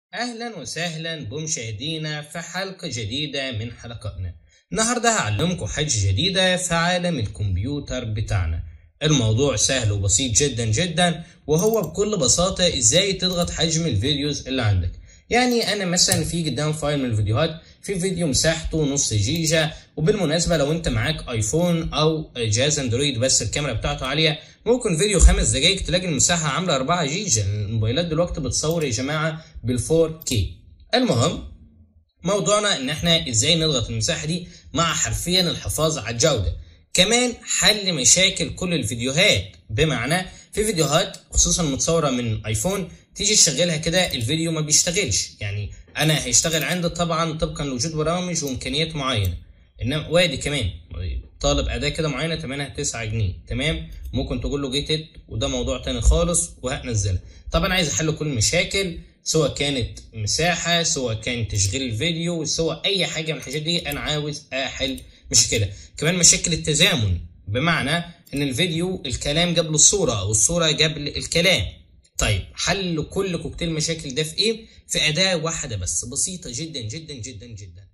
أهلا وسهلا بمشاهدينا في حلقة جديدة من حلقاتنا النهاردة هعلمكم حاجة جديدة في عالم الكمبيوتر بتاعنا الموضوع سهل وبسيط جدا جدا وهو بكل بساطة ازاي تضغط حجم الفيديوز اللي عندك يعني انا مثلا في قدام فايل من الفيديوهات في فيديو مساحته نص جيجا وبالمناسبة لو انت معاك ايفون او جهاز اندرويد بس الكاميرا بتاعته عالية ممكن فيديو خمس دقايق تلاقي المساحة عاملة 4 جيجا الموبايلات دلوقتي بتصور يا جماعة بال 4K المهم موضوعنا ان احنا ازاي نضغط المساحة دي مع حرفيا الحفاظ على الجودة كمان حل مشاكل كل الفيديوهات بمعنى في فيديوهات خصوصا متصورة من ايفون تيجي تشغلها كده الفيديو ما بيشتغلش يعني انا هيشتغل عندي طبعا طبقا لوجود برامج وامكانيات معينة انما وادي كمان طالب اداة كده معينة تمنها 9 جنيه تمام ممكن تقول له جيت وده موضوع تاني خالص وهنزلها طبعا عايز احل كل المشاكل سواء كانت مساحة سواء كان تشغيل الفيديو سواء اي حاجة من الحاجات دي انا عاوز احل مشكلة كمان مشاكل التزامن بمعنى ان الفيديو الكلام قبل الصورة او الصورة قبل الكلام طيب حل كل كوكتيل المشاكل ده في ايه في اداة واحدة بس بسيطة جدا جدا جدا جدا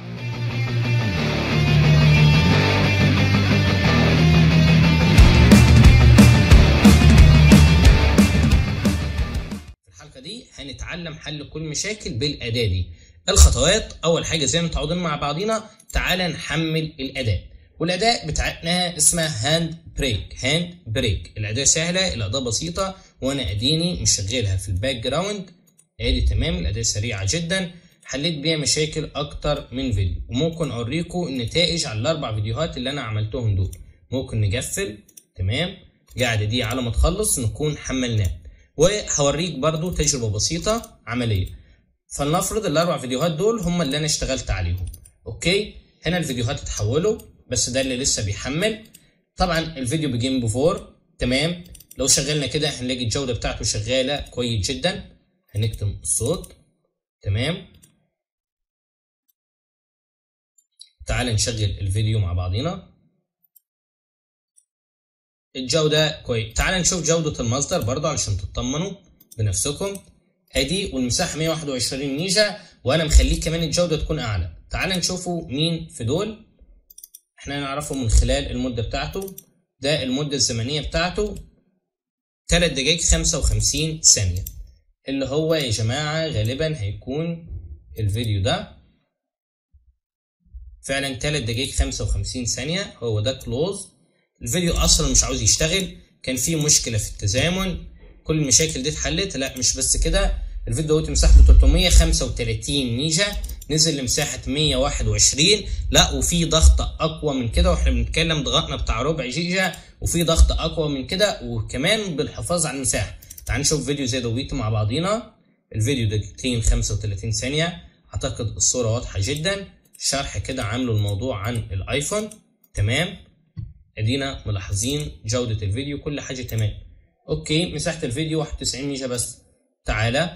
الحلقه دي هنتعلم حل كل مشاكل بالاداه دي الخطوات اول حاجه زي ما متعودين مع بعضينا تعالى نحمل الاداه والاداه بتاعتنا اسمها هاند بريك هاند بريك الاداه سهله الاداه بسيطه وانا اديني مشغلها في الباك جراوند ادي تمام الاداه سريعه جدا حليت بيها مشاكل اكتر من فيديو وممكن اوريكم النتائج على الاربع فيديوهات اللي انا عملتهم دول ممكن نقفل تمام قاعده دي على ما تخلص نكون حملناه وهوريك برضو تجربة بسيطة عملية فلنفرض الأربع فيديوهات دول هم اللي أنا اشتغلت عليهم أوكي هنا الفيديوهات اتحولوا بس ده اللي لسه بيحمل طبعا الفيديو بيجين بفور تمام لو شغلنا كده هنلاقي الجودة بتاعته شغالة كويس جدا هنكتم الصوت تمام تعال نشغل الفيديو مع بعضينا الجودة كويس تعال نشوف جودة المصدر برضو علشان تطمنوا بنفسكم ادي والمساحة 121 ميجا وانا مخليه كمان الجودة تكون اعلى تعال نشوفوا مين في دول احنا نعرفه من خلال المدة بتاعته ده المدة الزمنية بتاعته 3 دقايق 55 ثانية اللي هو يا جماعة غالبا هيكون الفيديو ده فعلا 3 دقايق 55 ثانية هو ده كلوز الفيديو اصلا مش عاوز يشتغل كان في مشكله في التزامن كل المشاكل دي اتحلت لا مش بس كده الفيديو دلوقتي مساحته 335 ميجا نزل لمساحه 121 لا وفي ضغط اقوى من كده واحنا بنتكلم ضغطنا بتاع ربع جيجا وفي ضغط اقوى من كده وكمان بالحفاظ على المساحه تعال نشوف فيديو زي دويتو مع بعضينا الفيديو دقيقتين 35 ثانيه اعتقد الصوره واضحه جدا شرح كده عامله الموضوع عن الايفون تمام ادينا ملاحظين جودة الفيديو كل حاجة تمام اوكي مساحة الفيديو 91 ميجا بس تعالى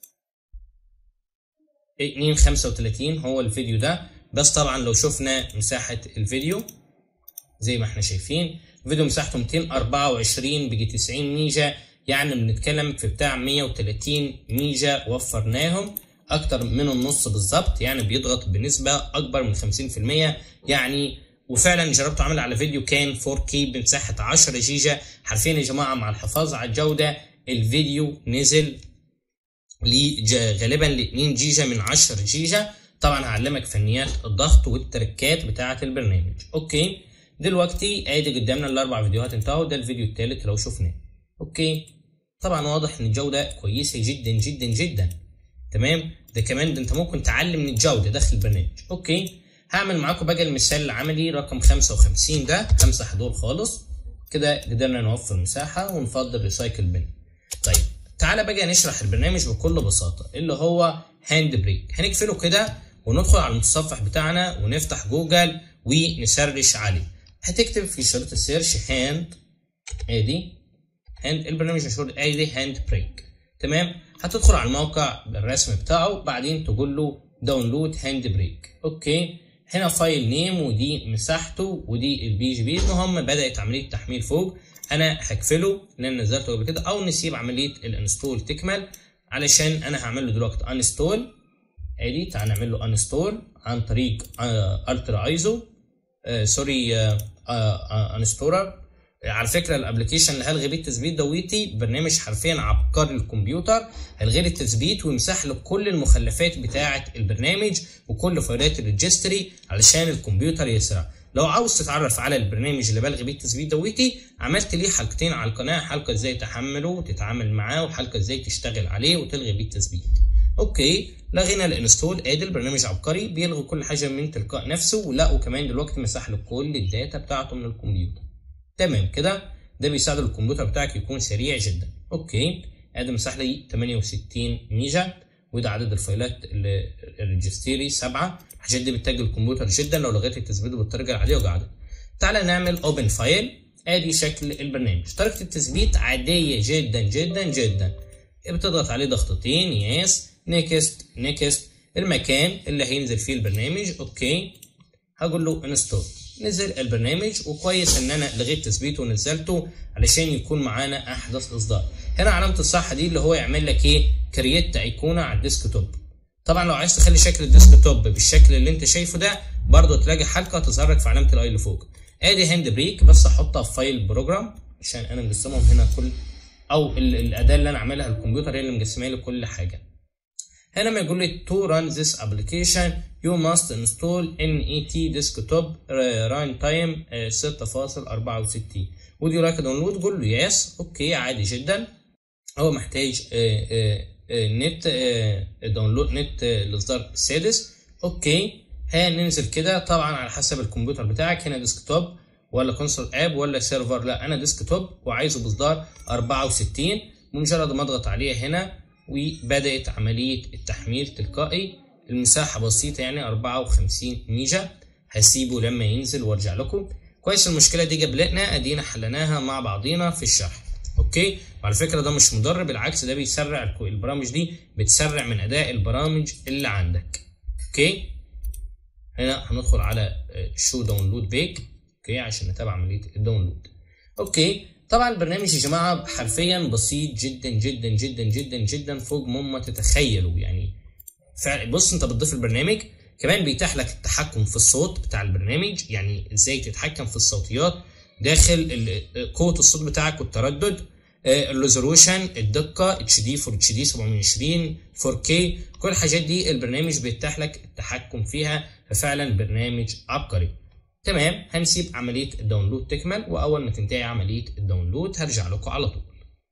235 هو الفيديو ده بس طبعا لو شفنا مساحة الفيديو زي ما احنا شايفين الفيديو مساحته 224 بيجي 90 ميجا يعني بنتكلم في بتاع 130 ميجا وفرناهم اكتر من النص بالظبط يعني بيضغط بنسبة اكبر من 50% يعني وفعلا جربت اعمل على فيديو كان 4K بمساحة 10 جيجا حرفيا يا جماعة مع الحفاظ على الجودة الفيديو نزل غالبا ل 2 جيجا من 10 جيجا طبعا هعلمك فنيات الضغط والتركات بتاعة البرنامج اوكي دلوقتي ادي قدامنا الاربع فيديوهات انتهوا ده الفيديو الثالث لو شفناه اوكي طبعا واضح ان الجودة كويسة جدا جدا جدا تمام ده كمان ده انت ممكن تعلم من الجودة داخل البرنامج اوكي هعمل معاكم بقى المثال العملي رقم 55 ده همسح دول خالص كده قدرنا نوفر مساحة ونفضل ريسايكل بن طيب تعالى بقى نشرح البرنامج بكل بساطة اللي هو هاند بريك هنقفله كده وندخل على المتصفح بتاعنا ونفتح جوجل ونسرش عليه هتكتب في شريط السيرش هاند ادي هاند البرنامج مشهور ادي هاند بريك تمام هتدخل على الموقع بالرسم بتاعه بعدين تقول له داونلود هاند بريك اوكي هنا فايل نيم ودي مساحته ودي البي جي بي المهم بدات عمليه تحميل فوق انا هقفله لان نزلته قبل كده او نسيب عمليه الانستول تكمل علشان انا هعمل له دلوقتي انستول ادي تعال نعمل له انستول عن طريق الترا ايزو سوري انستولر على فكره الابلكيشن اللي هلغي بيه التثبيت دويتي برنامج حرفيا عبقري للكمبيوتر هيلغي لي التثبيت ويمسح لك كل المخلفات بتاعه البرنامج وكل فايلات الريجستري علشان الكمبيوتر يسرع لو عاوز تتعرف على البرنامج اللي بلغي بيه التثبيت دويتي عملت ليه حلقتين على القناه حلقه ازاي تحمله وتتعامل معاه وحلقه ازاي تشتغل عليه وتلغي بيه التثبيت اوكي لغينا الانستول ادي البرنامج عبقري بيلغي كل حاجه من تلقاء نفسه ولا وكمان دلوقتي مسح لك كل الداتا بتاعته من الكمبيوتر تمام كده ده بيساعد الكمبيوتر بتاعك يكون سريع جدا اوكي ادي مسح لي 68 ميجا وده عدد الفايلات الريجستيري سبعة الحاجات دي بتتاج الكمبيوتر جدا لو لغيت التثبيت بترجع عليه وقعدت تعالى نعمل اوبن فايل ادي شكل البرنامج طريقه التثبيت عاديه جدا جدا جدا بتضغط عليه ضغطتين يس نيكست نيكست المكان اللي هينزل فيه البرنامج اوكي هقول له انستول نزل البرنامج وكويس ان انا لغيت تثبيته ونزلته علشان يكون معانا احدث اصدار هنا علامه الصح دي اللي هو يعمل لك ايه كرييت ايقونه على الديسك توب طبعا لو عايز تخلي شكل الديسك توب بالشكل اللي انت شايفه ده برضه تلاقي حلقه تظهر لك في علامه الاي اللي فوق ادي هاند بريك بس احطها في فايل بروجرام عشان انا مقسمهم هنا كل او الاداه اللي انا عاملها الكمبيوتر هي اللي مقسمه لي كل حاجه هنا ما يقول لي to run this application you must install NET desktop runtime 6.64 would you like download قول له yes اوكي عادي جدا هو محتاج نت داونلود نت الاصدار السادس اوكي هننزل كده طبعا على حسب الكمبيوتر بتاعك هنا ديسكتوب ولا كونسول اب ولا سيرفر لا انا ديسكتوب وعايزه باصدار 64 بمجرد ما اضغط عليها هنا وبدات عمليه التحميل تلقائي المساحه بسيطه يعني 54 ميجا هسيبه لما ينزل وارجع لكم كويس المشكله دي قابلتنا ادينا حلناها مع بعضينا في الشرح اوكي وعلى فكره ده مش مضر بالعكس ده بيسرع البرامج دي بتسرع من اداء البرامج اللي عندك اوكي هنا هندخل على شو داونلود بيك اوكي عشان نتابع عمليه الداونلود اوكي طبعا البرنامج يا جماعه حرفيا بسيط جدا جدا جدا جدا جدا فوق مما تتخيلوا يعني فعلا بص انت بتضيف البرنامج كمان بيتاح لك التحكم في الصوت بتاع البرنامج يعني ازاي تتحكم في الصوتيات داخل قوه الصوت بتاعك والتردد الريزولوشن الدقه اتش دي فور اتش دي 720 4K كل الحاجات دي البرنامج بيتاح لك التحكم فيها ففعلا برنامج عبقري تمام هنسيب عمليه الداونلود تكمل واول ما تنتهي عمليه الداونلود هرجع لكم على طول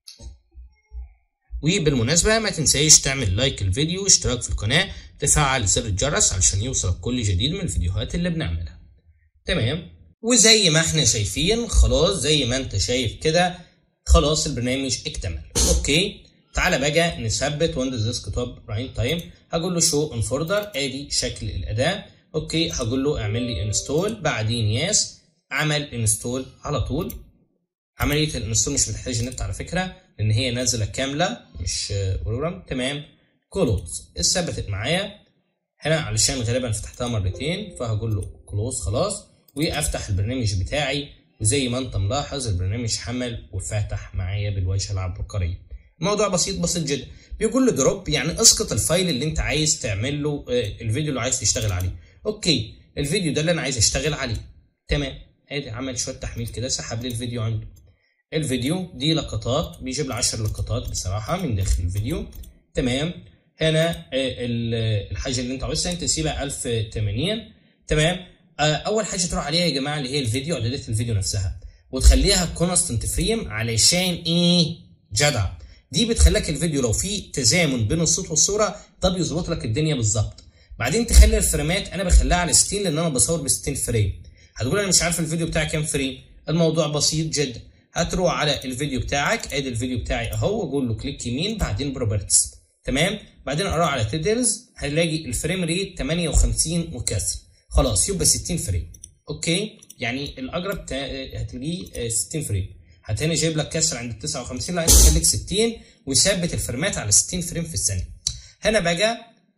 وبالمناسبة ما تنساش تعمل لايك الفيديو اشتراك في القناة تفعل زر الجرس علشان يوصلك كل جديد من الفيديوهات اللي بنعملها تمام وزي ما احنا شايفين خلاص زي ما انت شايف كده خلاص البرنامج اكتمل اوكي تعالى بقى نثبت ويندوز ديسكتوب راين تايم هقول له شو ان فوردر ادي شكل الاداة اوكي هقول له اعمل لي انستول بعدين يس عمل انستول على طول عمليه الانستول مش بتحتاج نت على فكره لان هي نازله كامله مش بروجرام تمام كلوز اتثبتت معايا هنا علشان غالبا فتحتها مرتين فهقول له كلوز خلاص وافتح البرنامج بتاعي وزي ما انت ملاحظ البرنامج حمل وفتح معايا بالواجهه العبقريه الموضوع بسيط بسيط جدا بيقول له دروب يعني اسقط الفايل اللي انت عايز تعمل له الفيديو اللي عايز تشتغل عليه اوكي الفيديو ده اللي انا عايز اشتغل عليه تمام ادي عمل شويه تحميل كده سحب لي الفيديو عنده الفيديو دي لقطات بيجيب لي 10 لقطات بصراحه من داخل الفيديو تمام هنا الحاجه اللي انت عاوزها انت تسيبها 1080 تمام اول حاجه تروح عليها يا جماعه اللي هي الفيديو اعدادات الفيديو نفسها وتخليها كونستنت فريم علشان ايه جدع دي بتخليك الفيديو لو في تزامن بين الصوت والصوره ده بيظبط لك الدنيا بالظبط بعدين تخلي الفريمات انا بخليها على 60 لان انا بصور ب 60 فريم هتقول انا مش عارف الفيديو بتاعي كام فريم الموضوع بسيط جدا هتروح على الفيديو بتاعك ادي الفيديو بتاعي اهو واقول له كليك يمين بعدين بروبرتيز تمام بعدين اروح على تيدلز هلاقي الفريم ريت 58 وكسر خلاص يبقى 60 فريم اوكي يعني الاقرب هتلاقيه 60 فريم هتاني جايب لك كسر عند 59 لا انت خليك 60 وثبت الفريمات على 60 فريم في الثانيه هنا بقى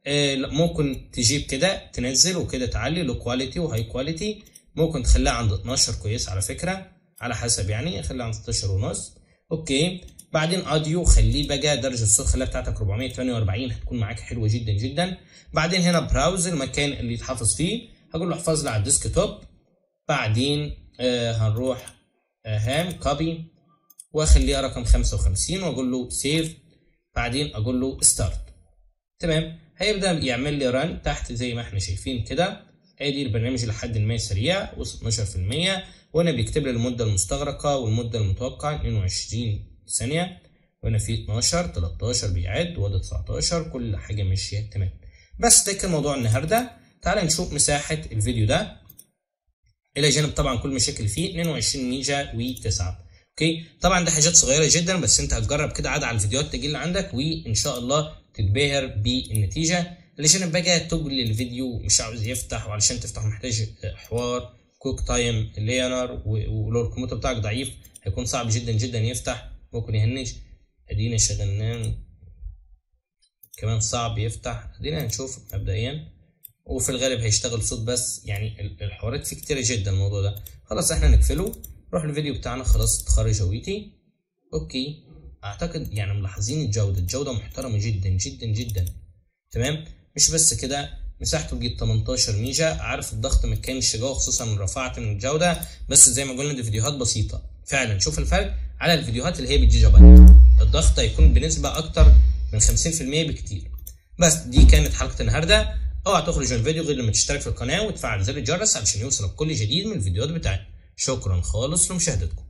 ممكن تجيب كده تنزل وكده تعلي لو كواليتي وهاي كواليتي ممكن تخليها عند 12 كويس على فكره على حسب يعني خليها عند 16 ونص اوكي بعدين اوديو خليه بقى درجه الصوت خليها بتاعتك 448 هتكون معاك حلوه جدا جدا بعدين هنا براوز المكان اللي يتحفظ فيه هقول له احفظ لي على الديسك توب بعدين آه هنروح آه هام كوبي واخليها رقم 55 واقول له سيف بعدين اقول له ستارت تمام هيبدا يعمل لي ران تحت زي ما احنا شايفين كده ادي البرنامج لحد ما سريع وصل 12% وهنا بيكتب لي المده المستغرقه والمده المتوقعه 22 ثانيه وهنا في 12 13 بيعد وده 19 كل حاجه ماشيه تمام بس ده كان موضوع النهارده تعال نشوف مساحه الفيديو ده الى جانب طبعا كل مشاكل فيه 22 ميجا و9 اوكي طبعا ده حاجات صغيره جدا بس انت هتجرب كده عاد على الفيديوهات تجي اللي عندك وان شاء الله تتبهر بالنتيجه علشان بقى تقول الفيديو مش عاوز يفتح وعلشان تفتح محتاج حوار كوك تايم لينر ولو الكمبيوتر بتاعك ضعيف هيكون صعب جدا جدا يفتح ممكن يهنج ادينا شغلناه كمان صعب يفتح ادينا هنشوف مبدئيا وفي الغالب هيشتغل صوت بس يعني الحوارات فيه كتيره جدا الموضوع ده خلاص احنا نقفله نروح الفيديو بتاعنا خلاص اتخرج هويتي اوكي اعتقد يعني ملاحظين الجوده الجوده محترمه جدا جدا جدا تمام مش بس كده مساحته بجيب 18 ميجا عارف الضغط ما كانش جوه خصوصا رفعت من الجوده بس زي ما قلنا دي فيديوهات بسيطه فعلا شوف الفرق على الفيديوهات اللي هي بالجيجا بايت الضغط هيكون بنسبه اكتر من 50% بكتير بس دي كانت حلقه النهارده اوعى تخرج من الفيديو غير لما تشترك في القناه وتفعل زر الجرس علشان يوصلك كل جديد من الفيديوهات بتاعتي شكرا خالص لمشاهدتكم